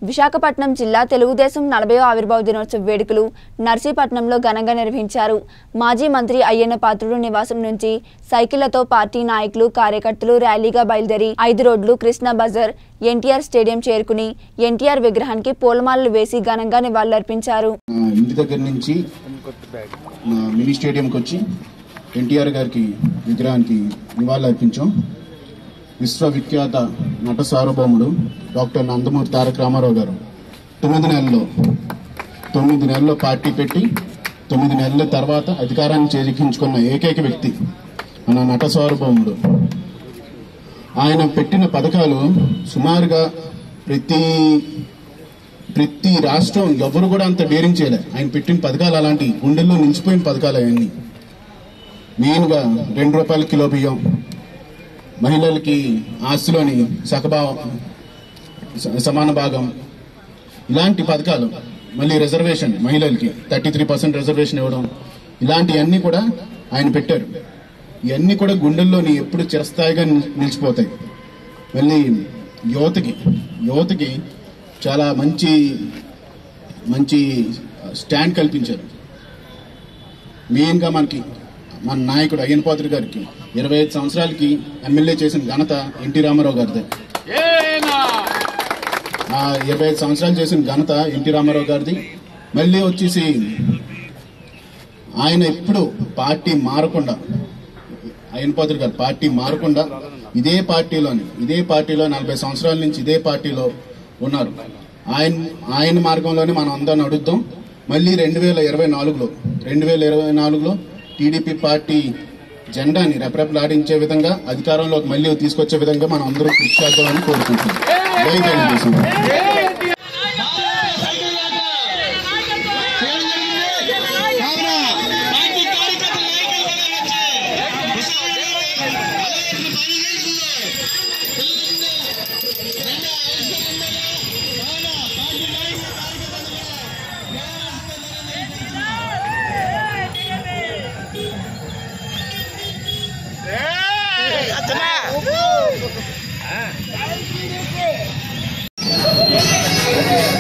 విశాఖపట్నం జిల్లా తెలుగుదేశం నలభై ఆవిర్భావ దినోత్సవ వేడుకలు నర్సీపట్నంలో ఘనంగా నిర్వహించారు మాజీ మంత్రి అయ్యన్న పాత్రుడు నివాసం నుంచి సైకిళ్లతో పార్టీ నాయకులు కార్యకర్తలు ర్యాలీగా బయలుదేరి ఐదు రోడ్లు కృష్ణా బజార్ ఎన్టీఆర్ స్టేడియం చేరుకుని ఎన్టీఆర్ విగ్రహానికి పూలమాలలు వేసి ఘనంగా నివాళులర్పించారు ఆ, ఇంటి దగ్గర నుంచి మా మినీ స్టేడియంకి వచ్చి ఎన్టీఆర్ గారికి విగ్రహానికి నివాళులు అర్పించాం విశ్వవిఖ్యాత నట సార్వభౌముడు డాక్టర్ నందమూరి తారక రామారావు గారు తొమ్మిది నెలల్లో తొమ్మిది నెలల్లో పార్టీ పెట్టి తొమ్మిది నెలల తర్వాత అధికారాన్ని చేజిక్కించుకున్న ఏకైక వ్యక్తి మన నట సార్వభౌముడు ఆయన పెట్టిన పథకాలు సుమారుగా ప్రతి ప్రతి రాష్ట్రం ఎవరు కూడా అంత డేరింగ్ చేయలే ఆయన పెట్టిన పథకాలు అలాంటి గుండెల్లో నిలిచిపోయిన పథకాలు అవన్నీ మెయిన్గా రెండు రూపాయల కిలో బియ్యం మహిళలకి ఆస్తిలోని సగభావం స- సమాన భాగం ఇలాంటి పథకాలు మళ్ళీ రిజర్వేషన్ మహిళలకి థర్టీ త్రీ పర్సెంట్ రిజర్వేషన్ ఇవ్వడం ఇలాంటివన్నీ కూడా ఆయన పెట్టారు ఇవన్నీ కూడా గుండెల్లోని ఎప్పుడు చిరస్థాయిగా నిల్- నిలిచిపోతాయి మళ్ళీ యువతకి యువతకి చాలా మంచి మంచి స్టాండ్ కల్పించారు మెయిన్గా మనకి మన నాయకుడు అయ్యనపాత్రి గారికి ఇరవై ఐదు సంవత్సరాలకి ఎమ్మెల్యే చేసిన ఘనత ఎన్టీ రామారావు గారిదే ఆ ఇరవై ఐదు సంవత్సరాలు చేసిన ఘనత ఎన్టీ రామారావు గారిది మళ్ళీ వచ్చేసి ఆయన ఎప్పుడు పార్టీ మారకుండా అయ్యనపాత్రి గారు పార్టీ మారకుండా ఇదే పార్టీలోని ఇదే పార్టీలో నలభై సంవత్సరాల నుంచి ఇదే పార్టీలో ఉన్నారు ఆయన ఆయన మార్గంలోనే మనం అందరం నడుద్దాం మళ్ళీ రెండు వేల ఇరవై నాలుగులో రెండు వేల ఇరవై నాలుగులో టీడీపీ పార్టీ జెండాని రెపరెపలాడించే విధంగా అధికారంలోకి మళ్ళీ తీసుకొచ్చే విధంగా మనం అందరం కృషి చేద్దామని కోరుకుంటున్నాం జై తెలుగుదేశం Hey!